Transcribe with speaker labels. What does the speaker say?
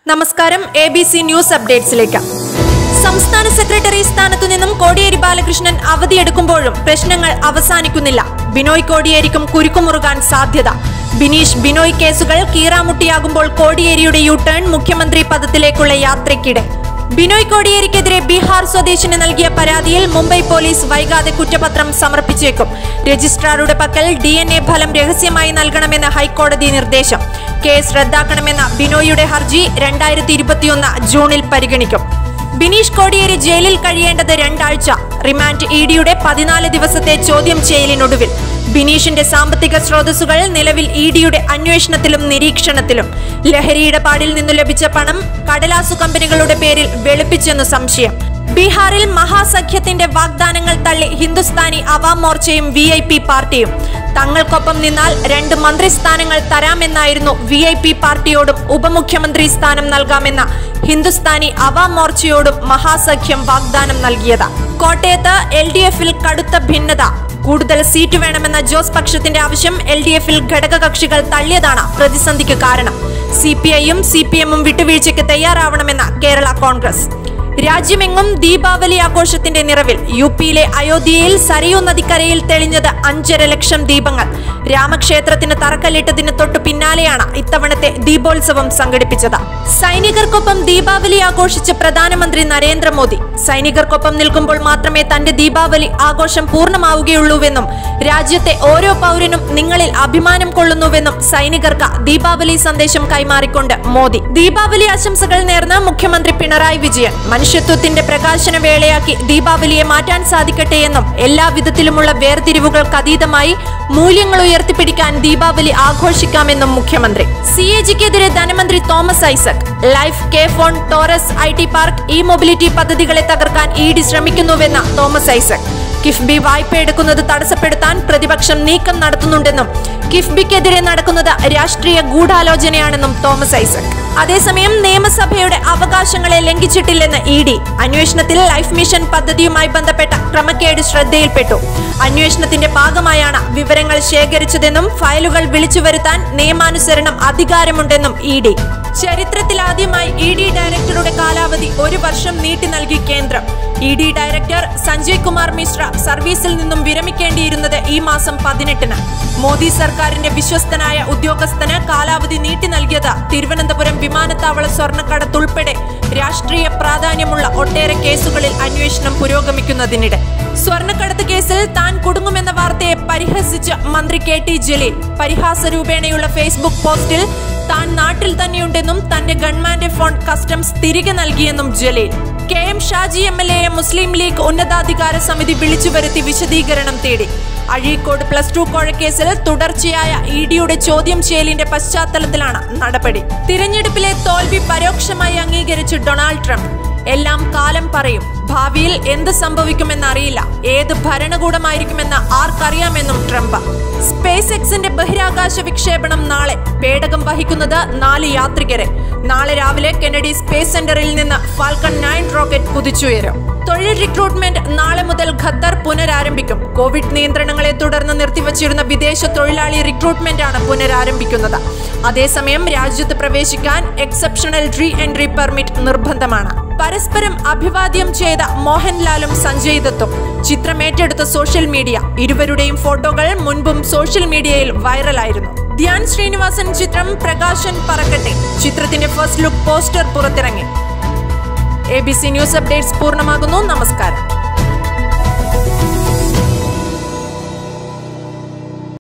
Speaker 1: നമസ്കാരം A B C news അപ്ഡേറ്റ്സിലേക്ക് സംസ്ഥാന സെക്രട്ടറി സ്ഥാനത്തു നിന്നും കോടിയേരി ബാലകൃഷ്ണൻ അവധിയെടുക്കുമ്പോഴും പ്രശ്നങ്ങൾ അവസാനിക്കുന്നില്ല ബിനോയ് കോടിയേരിക്കും കുരുക്കുമുറുകാൻ സാധ്യത ബിനീഷ് ബിനോയ് കേസുകൾ കീറാമുട്ടിയാകുമ്പോൾ കോടിയേരിയുടെ യു ടേൺ മുഖ്യമന്ത്രി പദത്തിലേക്കുള്ള യാത്രയ്ക്കിടെ ബിനോയ് കോടിയേരിക്കെതിരെ ബീഹാർ സ്വദേശിന് നൽകിയ പരാതിയിൽ മുംബൈ പോലീസ് വൈകാതെ കുറ്റപത്രം സമർപ്പിച്ചേക്കും രജിസ്ട്രാറുടെ പക്കൽ ഡി എൻ എ ഫലം രഹസ്യമായി നൽകണമെന്ന് ഹൈക്കോടതി നിർദ്ദേശം കേസ് റദ്ദാക്കണമെന്ന ബിനോയിയുടെ ഹർജി രണ്ടായിരത്തി ഇരുപത്തിയൊന്ന് ജൂണിൽ പരിഗണിക്കും ബിനീഷ് കോടിയേരി ജയിലിൽ കഴിയേണ്ടത് രണ്ടാഴ്ച റിമാൻഡ് ഇ ഡിയുടെ പതിനാല് ദിവസത്തെ ചോദ്യം ചെയ്യലിനൊടുവിൽ ബിനീഷിന്റെ സാമ്പത്തിക സ്രോതസ്സുകൾ നിലവിൽ ഇ ഡിയുടെ അന്വേഷണത്തിലും നിരീക്ഷണത്തിലും ലഹരി ഇടപാടിൽ നിന്നു ലഭിച്ച പണം കടലാസു കമ്പനികളുടെ പേരിൽ വെളുപ്പിച്ചെന്നു സംശയം ബീഹാറിൽ മഹാസഖ്യത്തിന്റെ വാഗ്ദാനങ്ങൾ തള്ളി ഹിന്ദുസ്ഥാനി അവാം മോർച്ചയും വി ഐ പി പാർട്ടിയും തങ്ങൾക്കൊപ്പം നിന്നാൽ രണ്ട് മന്ത്രിസ്ഥാനങ്ങൾ തരാമെന്നായിരുന്നു വി ഐ പി പാർട്ടിയോടും ഉപമുഖ്യമന്ത്രി സ്ഥാനം നൽകാമെന്ന ഹിന്ദുസ്ഥാനി അവാം മോർച്ചയോടും മഹാസഖ്യം വാഗ്ദാനം നൽകിയത് കോട്ടയത്ത് എൽ ഡി എഫിൽ കടുത്ത ഭിന്നത കൂടുതൽ സീറ്റ് വേണമെന്ന ജോസ് പക്ഷത്തിന്റെ ആവശ്യം എൽ ഡി എഫിൽ ഘടകകക്ഷികൾ തള്ളിയതാണ് പ്രതിസന്ധിക്ക് കാരണം സി പി ഐയും സി പി എമ്മും വിട്ടുവീഴ്ചയ്ക്ക് തയ്യാറാവണമെന്ന് കേരള കോൺഗ്രസ് രാജ്യമെങ്ങും ദീപാവലി ആഘോഷത്തിന്റെ നിറവിൽ യു പിയിലെ അയോധ്യയിൽ സരയൂ നദിക്കരയിൽ തെളിഞ്ഞത് അഞ്ചര ലക്ഷം ദീപങ്ങൾ രാമക്ഷേത്രത്തിന് തറക്കല്ലിട്ടതിന് തൊട്ടു പിന്നാലെയാണ് ഇത്തവണത്തെ ദീപോത്സവം സംഘടിപ്പിച്ചത് സൈനികർക്കൊപ്പം ദീപാവലി ആഘോഷിച്ച പ്രധാനമന്ത്രി നരേന്ദ്രമോദി സൈനികർക്കൊപ്പം നിൽക്കുമ്പോൾ മാത്രമേ തന്റെ ദീപാവലി ആഘോഷം പൂർണ്ണമാവുകയുള്ളൂവെന്നും രാജ്യത്തെ ഓരോ പൗരനും നിങ്ങളിൽ അഭിമാനം കൊള്ളുന്നുവെന്നും സൈനികർക്ക് ദീപാവലി സന്ദേശം കൈമാറിക്കൊണ്ട് മോദി ദീപാവലി ആശംസകൾ നേർന്ന മുഖ്യമന്ത്രി പിണറായി വിജയൻ മനുഷ്യത്വത്തിന്റെ പ്രകാശന വേളയാക്കി ദീപാവലിയെ മാറ്റാൻ സാധിക്കട്ടെ എന്നും എല്ലാ വിധത്തിലുമുള്ള വേർതിരിവുകൾക്ക് അതീതമായി മൂല്യങ്ങൾ ഉയർത്തിപ്പിടിക്കാൻ ദീപാവലി ആഘോഷിക്കാമെന്നും മുഖ്യമന്ത്രി സി എ ജിക്കെതിരെ ധനമന്ത്രി Thomas Isaac life K FON Taurus I T park E mobility പദ്ധതികളെ തകർക്കാൻ ഇ ഡി ശ്രമിക്കുന്നുവെന്ന് തോമസ് ഐസക് കിഫ്ബി വായ്പ എടുക്കുന്നത് തടസ്സപ്പെടുത്താൻ പ്രതിപക്ഷം നീക്കം നടത്തുന്നുണ്ടെന്നും കിഫ്ബിക്കെതിരെ നടക്കുന്നത് രാഷ്ട്രീയ ഗൂഢാലോചനയാണെന്നും തോമസ് ഐസക് അതേസമയം നിയമസഭയുടെ അവകാശങ്ങളെ ലംഘിച്ചിട്ടില്ലെന്ന് ഇ ഡി അന്വേഷണത്തിൽ ലൈഫ് മിഷൻ പദ്ധതിയുമായി ബന്ധപ്പെട്ട ക്രമക്കേട് ശ്രദ്ധയിൽപ്പെട്ടു അന്വേഷണത്തിന്റെ ഭാഗമായാണ് വിവരങ്ങൾ ശേഖരിച്ചതെന്നും ഫയലുകൾ വിളിച്ചു വരുത്താൻ നിയമാനുസരണം അധികാരമുണ്ടെന്നും ഇ ഡി ചരിത്രത്തിലാദ്യമായി ഇ ഡി ഡയറക്ടറുടെ കാലാവധി ഒരു വർഷം നീട്ടി നൽകി കേന്ദ്രം E D director Sanjay Kumar Mishra സർവീസിൽ നിന്നും വിരമിക്കേണ്ടിയിരുന്നത് ഈ മാസം പതിനെട്ടിന് മോദി സർക്കാരിന്റെ വിശ്വസ്തനായ ഉദ്യോഗസ്ഥന് കാലാവധി നീട്ടി നൽകിയത് തിരുവനന്തപുരം വിമാനത്താവള സ്വർണ്ണക്കടത്തുൾപ്പെടെ രാഷ്ട്രീയ പ്രാധാന്യമുള്ള ഒട്ടേറെ കേസുകളിൽ അന്വേഷണം പുരോഗമിക്കുന്നതിനിടെ സ്വർണ്ണക്കടത്ത് കേസിൽ താൻ കുടുങ്ങുമെന്ന വാർത്തയെ പരിഹസിച്ച് മന്ത്രി കെ ടി ജലീൽ പരിഹാസ രൂപേണയുള്ള ഫേസ്ബുക്ക് പോസ്റ്റിൽ താൻ നാട്ടിൽ തന്നെയുണ്ടെന്നും തന്റെ ഗൺമാന്റെ ഫോൺ കസ്റ്റംസ് തിരികെ നൽകിയെന്നും Jaleel K M Shaji M L എയെ മുസ്ലിം ലീഗ് ഉന്നതാധികാര സമിതി വിളിച്ചു വരുത്തി വിശദീകരണം തേടി അഴീക്കോട് പ്ലസ് ടു കോഴക്കേസിൽ തുടർച്ചയായ ഇ ഡിയുടെ ചോദ്യം ചെയ്യലിന്റെ പശ്ചാത്തലത്തിലാണ് നടപടി തിരഞ്ഞെടുപ്പിലെ തോൽവി പരോക്ഷമായി അംഗീകരിച്ച് ഡൊണാൾഡ് ട്രംപ് എല്ലാം കാലം പറയും ഭാവിയിൽ എന്ത് സംഭവിക്കുമെന്നറിയില്ല ഏത് ഭരണകൂടമായിരിക്കുമെന്ന് ആർക്കറിയാമെന്നും ട്രംപ് സ്പേസ് എക്സിന്റെ ബഹിരാകാശ വിക്ഷേപണം നാളെ പേടകം വഹിക്കുന്നത് നാല് യാത്രികരെ നാളെ രാവിലെ കെനഡി സ്പേസ് സെന്ററിൽ നിന്ന് ഫാൽക്കൺ നയൻ റോക്കറ്റ് കുതിച്ചുയരും തൊഴിൽ റിക്രൂട്ട്മെന്റ് നാളെ മുതൽ ഖത്തർ പുനരാരംഭിക്കും കോവിഡ് നിയന്ത്രണങ്ങളെ തുടർന്ന് നിർത്തിവച്ചിരുന്ന വിദേശ തൊഴിലാളി റിക്രൂട്ട്മെന്റ് ആണ് പുനരാരംഭിക്കുന്നത് അതേസമയം രാജ്യത്ത് പ്രവേശിക്കാൻ എക്സെപ്ഷണൽ റീ എൻട്രി പെർമിറ്റ് നിർബന്ധമാണ് പരസ്പരം അഭിവാദ്യം ചെയ്ത മോഹൻലാലും സഞ്ജയ് ദത്തും ചിത്രം ഏറ്റെടുത്ത സോഷ്യൽ മീഡിയ ഇരുവരുടെയും ഫോട്ടോകൾ മുൻപും സോഷ്യൽ മീഡിയയിൽ വൈറലായിരുന്നു ധ്യാൻ ശ്രീനിവാസൻ ചിത്രം പ്രകാശൻ പറക്കട്ടെ ചിത്രത്തിന്റെ ഫസ്റ്റ് ലുക്ക് പോസ്റ്റർ പുറത്തിറങ്ങി A B C news updates പൂർണ്ണമാകുന്നു നമസ്കാരം